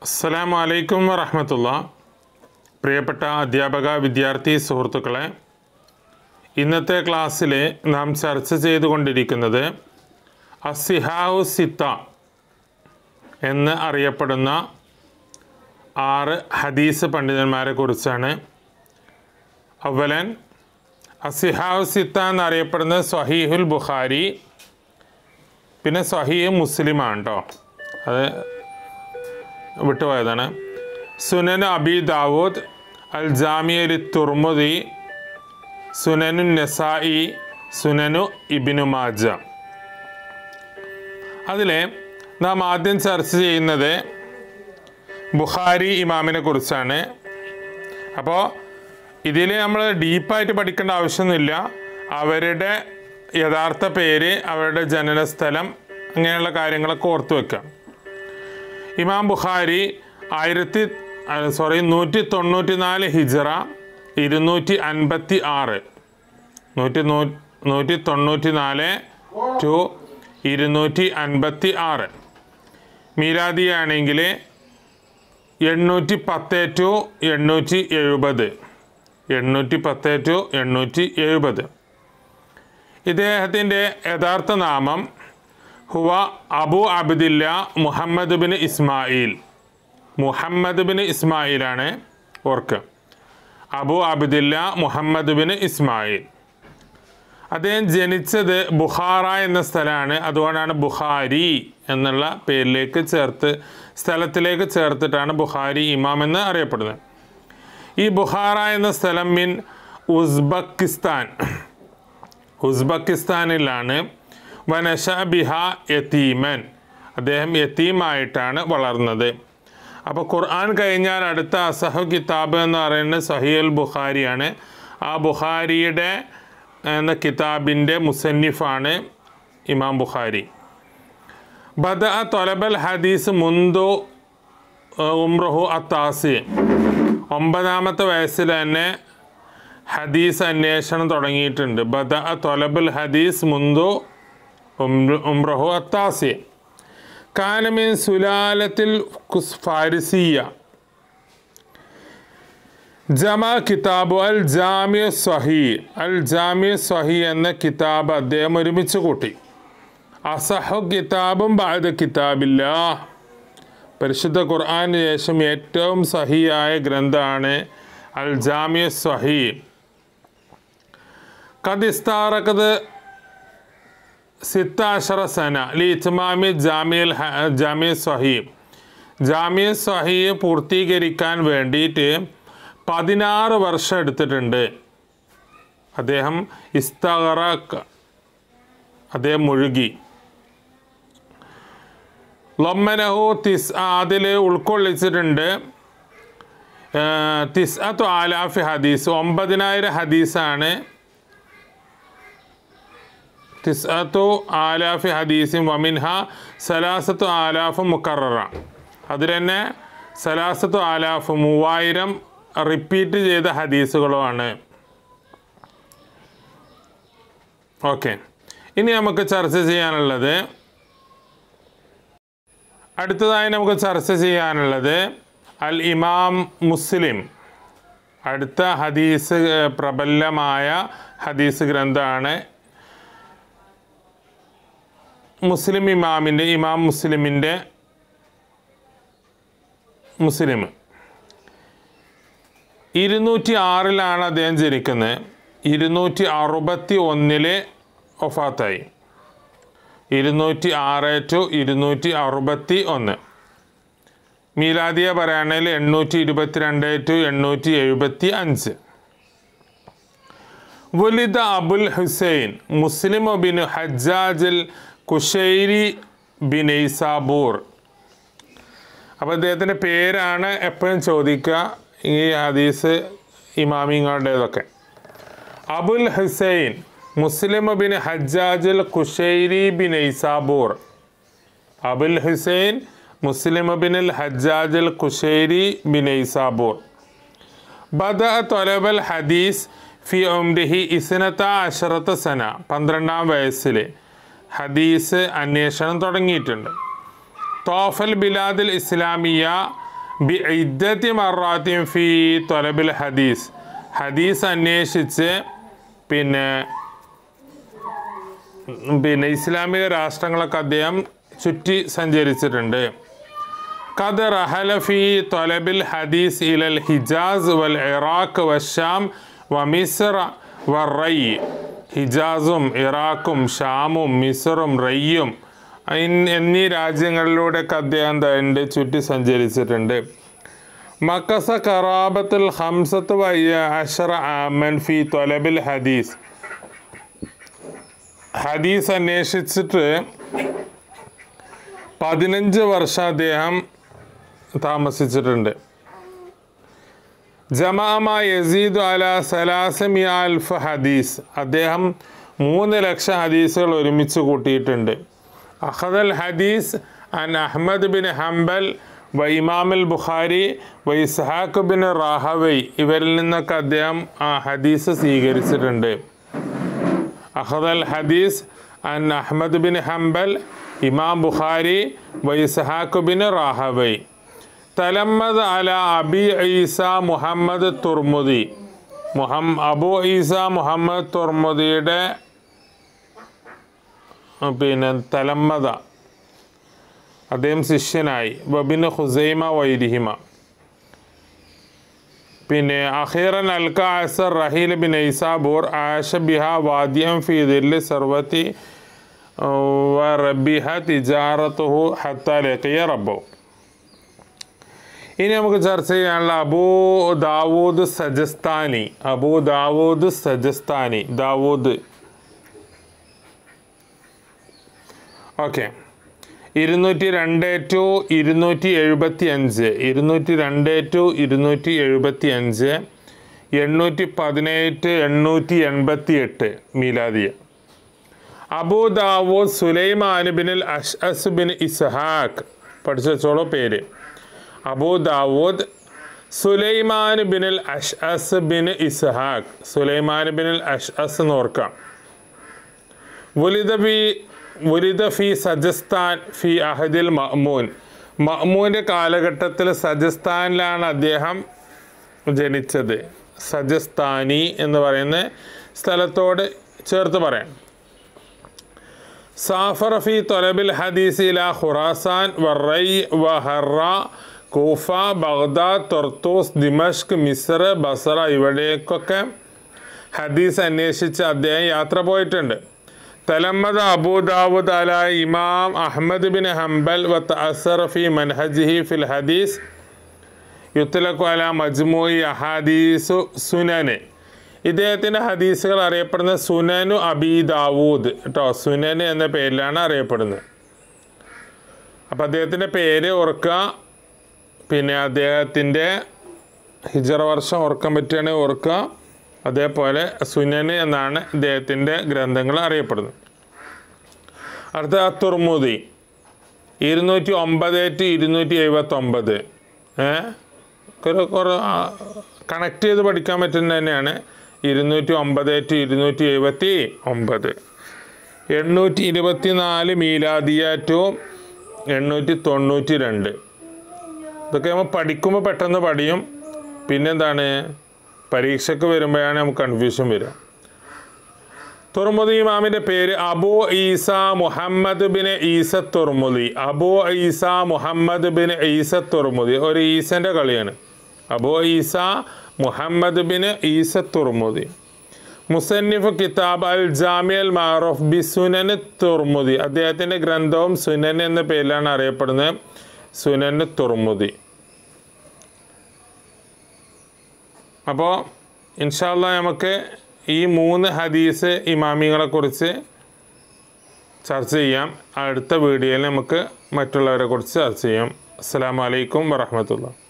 അസ്സലാമു അലൈക്കും വറഹമത്തുള്ള പ്രിയപ്പെട്ട അധ്യാപക വിദ്യാർത്ഥി സുഹൃത്തുക്കളെ ഇന്നത്തെ ക്ലാസ്സിൽ നാം ചർച്ച ചെയ്തുകൊണ്ടിരിക്കുന്നത് അസിഹാവു സിത്ത എന്ന് അറിയപ്പെടുന്ന ആറ് ഹദീസ് പണ്ഡിതന്മാരെ കുറിച്ചാണ് അവലൻ അസിഹാവു സിത്ത എന്നറിയപ്പെടുന്നത് സ്വഹീഹുൽ ബുഖാരി പിന്നെ സ്വഹീഹ് മുസ്ലിമാണ് കേട്ടോ അത് വിട്ടുപോയതാണ് സുനൻ അബി ദാവൂദ് അൽ ജാമി അലി തുർമുദി സുനനു നസായി സുനനു ഇബിനു മാജ അതിലെ നാം ആദ്യം ചർച്ച ചെയ്യുന്നത് ബുഖാരി ഇമാമിനെ കുറിച്ചാണ് അപ്പോൾ ഇതിൽ നമ്മൾ ഡീപ്പായിട്ട് പഠിക്കേണ്ട ആവശ്യമൊന്നുമില്ല അവരുടെ യഥാർത്ഥ പേര് അവരുടെ ജനനസ്ഥലം അങ്ങനെയുള്ള കാര്യങ്ങളൊക്കെ ഓർത്തു വെക്കാം ഇമാം ബുഖാരി ആയിരത്തി സോറി നൂറ്റി തൊണ്ണൂറ്റി നാല് ഹിജറ ഇരുന്നൂറ്റി അൻപത്തി ആറ് നൂറ്റി നൂ നൂറ്റി തൊണ്ണൂറ്റി നാല് ടു ഇരുന്നൂറ്റി അൻപത്തി ആറ് മീലാദിയാണെങ്കിൽ എണ്ണൂറ്റി പത്ത് ടു എണ്ണൂറ്റി എഴുപത് എണ്ണൂറ്റി പത്ത് ടു എണ്ണൂറ്റി എഴുപത് ഇദ്ദേഹത്തിൻ്റെ യഥാർത്ഥ നാമം ഹുവ Abu Abdillah Muhammad bin Ismail Muhammad bin ഇസ്മായിലാണ് ഓർക്ക് Abu Abdillah Muhammad bin Ismail അദ്ദേഹം ജനിച്ചത് ബുഖാറ എന്ന സ്ഥലമാണ് അതുകൊണ്ടാണ് ബുഖാരി എന്നുള്ള പേരിലേക്ക് ചേർത്ത് സ്ഥലത്തിലേക്ക് ചേർത്തിട്ടാണ് ബുഖാരി ഇമാം എന്ന് അറിയപ്പെടുന്നത് ഈ ബുഖാറ എന്ന സ്ഥലം മിൻ ഉസ്ബക്കിസ്ഥാൻ ഉസ്ബക്കിസ്ഥാനിലാണ് വനഷ ബിഹ യത്തീമൻ അദ്ദേഹം യത്തീമായിട്ടാണ് വളർന്നത് അപ്പോൾ ഖുർആൻ കഴിഞ്ഞാൽ അടുത്ത അസഹു കിതാബ് എന്ന് പറയുന്നത് സഹിയൽ ബുഖാരിയാണ് ആ ബുഖാരിയുടെ എന്ന കിതാബിൻ്റെ മുസന്നിഫാണ് ഇമാം ബുഖാരി ബദ തൊലബൽ ഹദീസ് മുന്തു ഉംറഹു അത്താസി ഒമ്പതാമത്തെ വയസ്സിൽ തന്നെ ഹദീസ് അന്വേഷണം തുടങ്ങിയിട്ടുണ്ട് ബദ തൊലബുൽ ഹദീസ് മുന്തു ഉംറഹു അത്താസി കാനമിൻ സുലാലത്തിൽ കുസ് ഫാരിസിയ ജമ കിതാബ് അൽ ജാമിയ സ്വഹി അൽ ജാമിയ സ്വഹി എന്ന കിതാബ് അദ്ദേഹം ഒരുമിച്ച് കൂട്ടി അസഹു കിതാബും ബാദ കിതാബില്ല പരിശുദ്ധ ഖുർആന് ശേഷം ഏറ്റവും സഹിയായ ഗ്രന്ഥമാണ് അൽ ജാമിയ സ്വഹി കദിസ്താറക്കത് സിത്താഷറ സന ലി ഇത്മാമി ജാമിയൽ ജാമിയ സ്വഹീബ് ജാമിയ സ്വഹീബ് പൂർത്തീകരിക്കാൻ വേണ്ടിയിട്ട് പതിനാറ് വർഷം എടുത്തിട്ടുണ്ട് അദ്ദേഹം ഇസ്തറ അദ്ദേഹം മുഴുകി ലൊമ്മനഹു തിസ് അതിൽ ഉൾക്കൊള്ളിച്ചിട്ടുണ്ട് തിസ് അത്തു ആലാഫി ഹദീസ് ഒമ്പതിനായിരം ഹദീസാണ് തിസ്അത്തു ആലാഫി ഹദീസിൻ വമിൻഹ സലാസത്തു ആലാഫ് മുക്കറ അതിൽ തന്നെ സലാസത്തു ആലാഫ് മൂവായിരം റിപ്പീറ്റ് ചെയ്ത ഹദീസുകളുമാണ് ഓക്കെ ഇനി നമുക്ക് ചർച്ച ചെയ്യാനുള്ളത് അടുത്തതായി നമുക്ക് ചർച്ച ചെയ്യാനുള്ളത് അൽ ഇമാം മുസ്ലിം അടുത്ത ഹദീസ് പ്രബലമായ ഹദീസ് ഗ്രന്ഥമാണ് മുസ്ലിം ഇമാമിൻ്റെ ഇമാം മുസ്ലിമിൻ്റെ മുസ്ലിം ഇരുന്നൂറ്റി ആറിലാണ് അദ്ദേഹം ജനിക്കുന്നത് ഇരുന്നൂറ്റി അറുപത്തി ഒന്നില് ഒഫാത്തായി ഇരുന്നൂറ്റി ആറ് ടു ഇരുന്നൂറ്റി അറുപത്തി ഒന്ന് മീലാദിയ പറയുകയാണെങ്കിൽ എണ്ണൂറ്റി ഇരുപത്തിരണ്ട് ടു എണ്ണൂറ്റി എഴുപത്തി അഞ്ച് വുലിദ അബുൽ ഹുസൈൻ മുസ്ലിം ബിൻ ഹജ്ജാജൽ കുഷൈരി ബിനൈസാബൂർ അപ്പോൾ അദ്ദേഹത്തിൻ്റെ പേരാണ് എപ്പോഴും ചോദിക്കുക ഈ ഹദീസ് ഇമാമിങ്ങളുടേതൊക്കെ അബുൽ ഹുസൈൻ മുസ്ലിം ബിൻ ഹജ്ജാജുൽ കുഷൈരി ബിൻ ഐസാബൂർ അബുൽ ഹുസൈൻ മുസ്ലിം ബിൻ ഹജ്ജാജുൽ കുഷൈരി ബിൻ ഐസാബൂർ ബദ തൊലബൽ ഹദീസ് ഫി ഉംരിഹി ഇസ്നത്ത അഷറത്ത സന പന്ത്രണ്ടാം വയസ്സിൽ ഹദീസ് അന്വേഷണം തുടങ്ങിയിട്ടുണ്ട് തോഫൽ ബിലാദിൽ ഇസ്ലാമിയ ബി ഇദ്ദത്തി മറാത്തിൻ ഫി തൊലബിൽ ഹദീസ് ഹദീസ് അന്വേഷിച്ച് പിന്നെ പിന്നെ ഇസ്ലാമിക രാഷ്ട്രങ്ങളൊക്കെ അദ്ദേഹം ചുറ്റി സഞ്ചരിച്ചിട്ടുണ്ട് കത് റഹല ഫി തൊലബിൽ ഹദീസ് ഇലൽ ഹിജാസ് വൽ ഇറാഖ് വശാം വ മിസ്ര വ റൈ ഹിജാസും ഇറാഖും ഷാമും മിസ്റും റയ്യും ഇൻ- എന്നീ രാജ്യങ്ങളിലൂടെയൊക്കെ അദ്ദേഹം തണ്ട് ചുറ്റി സഞ്ചരിച്ചിട്ടുണ്ട് മക്കസ കറാബത്തുൽ ഹംസത്ത് വയ്യ അഷറ ആമൻ ഫി തൊലബിൽ ഹദീസ് ഹദീസ് അന്വേഷിച്ചിട്ട് പതിനഞ്ച് വർഷം അദ്ദേഹം താമസിച്ചിട്ടുണ്ട് ജമാമ യസീദ് അല സലാസമിയ അൽഫ് ഹദീസ് അദ്ദേഹം മൂന്ന് ലക്ഷം ഹദീസുകൾ ഒരുമിച്ച് കൂട്ടിയിട്ടുണ്ട് അഹദൽ ഹദീസ് അൻ അഹ്മദ് ബിൻ ഹംബൽ വ ഇമാമുൽ ബുഖാരി വ ഇസ്ഹാഖ് ബിൻ റാഹവൈ ഇവരിൽ നിന്നൊക്കെ അദ്ദേഹം ആ ഹദീസ് സ്വീകരിച്ചിട്ടുണ്ട് അഹദൽ ഹദീസ് അൻ അഹ്മദ് ബിൻ ഹംബൽ ഇമാം ബുഖാരി വ ഇസ്ഹാഖ് ബിൻ റാഹവൈ തലമ്മദ് അല അബി ഈസ മുഹമ്മദ് തുർമുദി മുഹം അബു ഈസ മുഹമ്മദ് തുർമുദിയുടെ പിന്നെ തലമ്മദ അദ്ദേഹം ശിഷ്യനായി വബിന് ഹുസൈമ വൈരിഹിമ പിന്നെ അഖീറൻ അൽക്ക അസർ റഹീൽ ബിൻ ഐസാബൂർ ആഷ ബിഹ വാദ്യം ഫി ദില്ലി സർവത്തി വ റബിഹ തിജാറത്തുഹു ഹത്ത ലഖിയ റബ്ബു ഇനി നമുക്ക് ചർച്ച ചെയ്യാനുള്ള Abu Dawood Sajastani Abu Dawood Sajastani Dawood okay ഇരുന്നൂറ്റി രണ്ട് ടു ഇരുന്നൂറ്റി എഴുപത്തി അഞ്ച് ഇരുന്നൂറ്റി രണ്ട് ടു ഇരുന്നൂറ്റി എഴുപത്തി അഞ്ച് എണ്ണൂറ്റി പതിനേഴ് എണ്ണൂറ്റി എൺപത്തി എട്ട് മീലാദിയ Abu Dawood Sulaiman bin Ashas bin Ishaq പഠിച്ചു വെച്ചോളൂ പേര് Abu Dawood Sulaiman bin Ashas bin Ishaq Sulaiman bin Ashas എന്ന് ഓർക്കാം വുലിദ ബി വുലിദ ഫി സജസ്ഥാൻ ഫി അഹദിൽ മഅ്മൂൻ മഅ്മൂൻ്റെ കാലഘട്ടത്തിൽ സജസ്ഥാനിലാണ് അദ്ദേഹം ജനിച്ചത് സജസ്ഥാനി എന്ന് പറയുന്ന സ്ഥലത്തോട് ചേർത്ത് പറയാം സാഫർ ഫി തൊലബിൽ ഹദീസ് ഇല ഖുറാസാൻ വറൈ വഹറ കൂഫ ബഗ്ദാദ് തൊർത്തൂസ് ദിമഷ്ക് മിസ്ർ ബസറ ഇവിടേക്കൊക്കെ ഹദീസ് അന്വേഷിച്ച് അദ്ദേഹം യാത്ര പോയിട്ടുണ്ട് തലമ്മദ് അബൂദാവുദ് അല ഇമാം അഹമ്മദ് ബിൻ ഹംബൽ വ തഅസർ ഫി മൻഹജിഹി ഫിൽ ഹദീസ് യുത്തലക്കു അല മജ്മൂയി അഹാദീസു സുനന് ഇദ്ദേഹത്തിൻ്റെ ഹദീസുകൾ അറിയപ്പെടുന്ന സുനനു അബി ദാവൂദ് കേട്ടോ സുനന് എന്ന പേരിലാണ് അറിയപ്പെടുന്നത് അപ്പോൾ അദ്ദേഹത്തിൻ്റെ പേര് ഓർക്കുക പിന്നെ അദ്ദേഹത്തിൻ്റെ ഹിജറ വർഷം ഓർക്കാൻ പറ്റുകയാണെങ്കിൽ ഓർക്കുക അതേപോലെ സുനന് എന്നാണ് ഇദ്ദേഹത്തിൻ്റെ ഗ്രന്ഥങ്ങൾ അറിയപ്പെടുന്നത് അടുത്ത തുർമുദി ഇരുന്നൂറ്റി ഒമ്പത് ടു ഇരുന്നൂറ്റി എഴുപത്തൊമ്പത് ഏഹ് ഒരു കുറേ കണക്ട് ചെയ്ത് പഠിക്കാൻ പറ്റുന്നത് തന്നെയാണ് ഇരുന്നൂറ്റി ഒമ്പത് ടു ഇരുന്നൂറ്റി എഴുപത്തി ഒമ്പത് എണ്ണൂറ്റി ഇരുപത്തി നാല് മീലാദിയ ടു എണ്ണൂറ്റി തൊണ്ണൂറ്റി രണ്ട് ഇതൊക്കെ നമ്മൾ പഠിക്കുമ്പോൾ പെട്ടെന്ന് പഠിയും പിന്നെന്താണ് പരീക്ഷയ്ക്ക് വരുമ്പോഴാണ് നമുക്ക് കൺഫ്യൂഷൻ വരിക തുർമുദി ഇമാമിൻ്റെ പേര് Abu Isa Muhammad bin Isa Tirmidhi Abu Isa Muhammad bin Isa Tirmidhi ഒരു ഈസൻ്റെ കളിയാണ് Abu Isa Muhammad bin Isa Tirmidhi മുസന്നിഫ് കിതാബ് അൽ ജാമി അൽ മാറൂഫ് ബി സുനൻ തുർമുദി അദ്ദേഹത്തിൻ്റെ ഗ്രന്ഥവും സുനൻ എന്ന പേരിലാണ് അറിയപ്പെടുന്നത് സുനൻ തുർമുദി അപ്പോൾ ഇൻഷാല്ല നമുക്ക് ഈ മൂന്ന് ഹദീസ് ഇമാമികളെ കുറിച്ച് ചർച്ച ചെയ്യാം അടുത്ത വീഡിയോയിൽ നമുക്ക് മറ്റുള്ളവരെ കുറിച്ച് ചർച്ച ചെയ്യാം അസ്സാം വലൈക്കും വറഹമത്തുള്ള